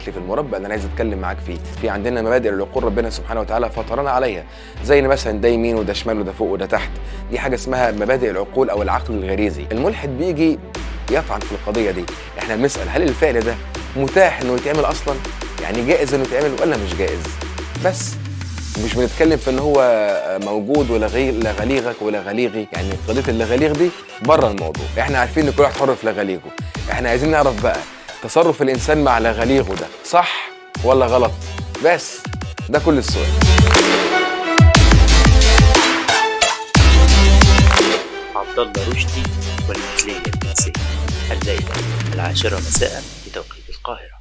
جات لي في المربع اللي انا عايز اتكلم معاك فيه في عندنا مبادئ العقول ربنا سبحانه وتعالى فطرنا عليها زي إن مثلا ده يمين وده شمال وده فوق وده تحت دي حاجه اسمها مبادئ العقول او العقل الغريزي الملحد بيجي يطعن في القضيه دي احنا بنسال هل الفعل ده متاح انه يتعمل اصلا يعني جائز انه يتعمل ولا مش جائز بس مش بنتكلم في ان هو موجود ولا غي... لا غليغك ولا غليغي يعني قضيه اللغليغ دي بره الموضوع احنا عارفين ان كل واحد حر في لغليغه احنا عايزين نعرف بقى تصرف الانسان مع لغليغه ده صح ولا غلط بس ده كل السؤال عبد الله رشدي والمثلية الجنسية الليلة العاشرة مساء بتوقيت القاهرة